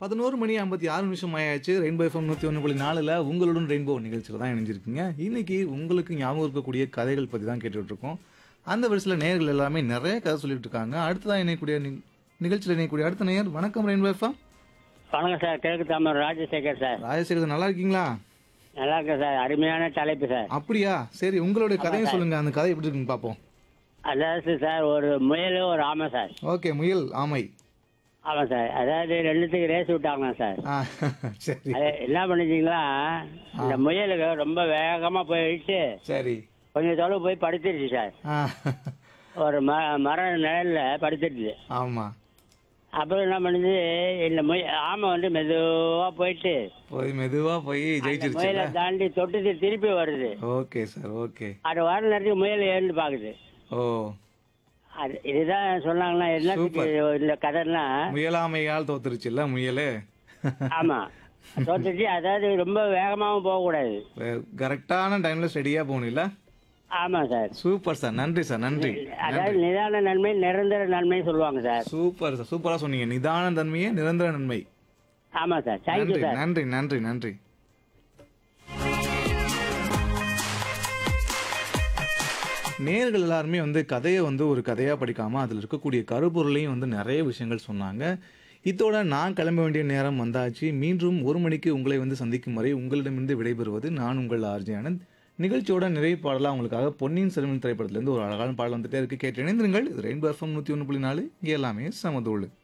பதினோரு மணி ஐம்பத்தி ஆறு நிமிஷம் ஆயாச்சு ரெயின்போ எஃப்எம் நூற்றி ஒன்று புள்ளி நாலில் உங்களுடன் ரெயின்போ நிகழ்ச்சியில் தான் இணைஞ்சிருக்கீங்க இன்னைக்கு உங்களுக்கு ஞாபகம் இருக்கக்கூடிய கதைகள் பற்றி தான் கேட்டுட்டு இருக்கோம் அந்த வரிசையில் நேயர்கள் எல்லாமே நிறைய கதை சொல்லிட்டு இருக்காங்க அடுத்ததான் இணையக்கூடிய நி- நிகழ்ச்சியில் இணையக்கூடிய அடுத்த நேயர் வணக்கம் ரெயின்போ எஃப்எம் வணக்கம் சார் கிழக்கு தாமர் ராஜசேகர் சார் ராஜசேகர் நல்லா இருக்கீங்களா நல்லா இருக்கேன் சார் அருமையான தலைப்பு சார் அப்படியா சரி உங்களுடைய கதையை சொல்லுங்க அந்த கதை எப்படி இருக்குன்னு பார்ப்போம் அதாவது சார் ஒரு முயல் ஒரு ஆமை சார் ஓகே முயல் ஆமை ஆமாம் சார் அதாவது ரெண்டுத்துக்கு ரேஸ் விட்டாங்க சார் ஆ சரி அது என்ன பண்ணிச்சிங்களா இந்த முயலுக்கு ரொம்ப வேகமாக போயிட்டு சரி கொஞ்சம் தொலைவு போய் படுத்துருச்சு சார் ஆ ஒரு ம மர நிழலில் படுத்துடுச்சு ஆமாம் அப்புறம் என்ன பண்ணுது இந்த முய ஆமை வந்து மெதுவாக போயிட்டு போய் மெதுவாக போய் அந்த ஜெயிச்சிருச்சுல முயலை தாண்டி தொட்டுட்டு திருப்பி வருது ஓகே சார் ஓகே அது வர நேரத்துக்கு முயல் ஏறிட்டு பார்க்குது ஓ அது இதுதான் சொன்னாங்கன்னா என்னத்துக்கு இந்த கதைன்னா முயலாமையால் தோத்துருச்சுல்ல முயலு ஆமா தோத்துச்சு அதாவது ரொம்ப வேகமாவும் போகக்கூடாது கரெக்டான டைம்ல ஸ்டெடியா போகணும்ல ஆமா சார் சூப்பர் சார் நன்றி சார் நன்றி அதாவது நிதான நன்மை நிரந்தர நன்மை சொல்லுவாங்க சார் சூப்பர் சார் சூப்பரா சொன்னீங்க நிதான தன்மையே நிரந்தர நன்மை ஆமா சார் தேங்க்யூ நன்றி சார் நன்றி நன்றி நன்றி நேர்கள் எல்லாருமே வந்து கதையை வந்து ஒரு கதையாக படிக்காமல் அதில் இருக்கக்கூடிய கருப்பொருளையும் வந்து நிறைய விஷயங்கள் சொன்னாங்க இதோட நான் கிளம்ப வேண்டிய நேரம் வந்தாச்சு மீண்டும் ஒரு மணிக்கு உங்களை வந்து சந்திக்கும் வரை உங்களிடமிருந்து விடைபெறுவது நான் உங்கள் ஆர்ஜி ஆனந்த் நிகழ்ச்சியோட நிறைவு பாடலாக உங்களுக்காக பொன்னியின் செல்வன் திரைப்படத்திலேருந்து ஒரு அழகான பாடல் வந்துட்டே இருக்கு கேட்டு இணைந்திருங்கள் இது ரெயின்போ எஃப்எம் நூற்றி ஒன்று புள்ளி நாலு இங்கே எல்லாமே சமதோடு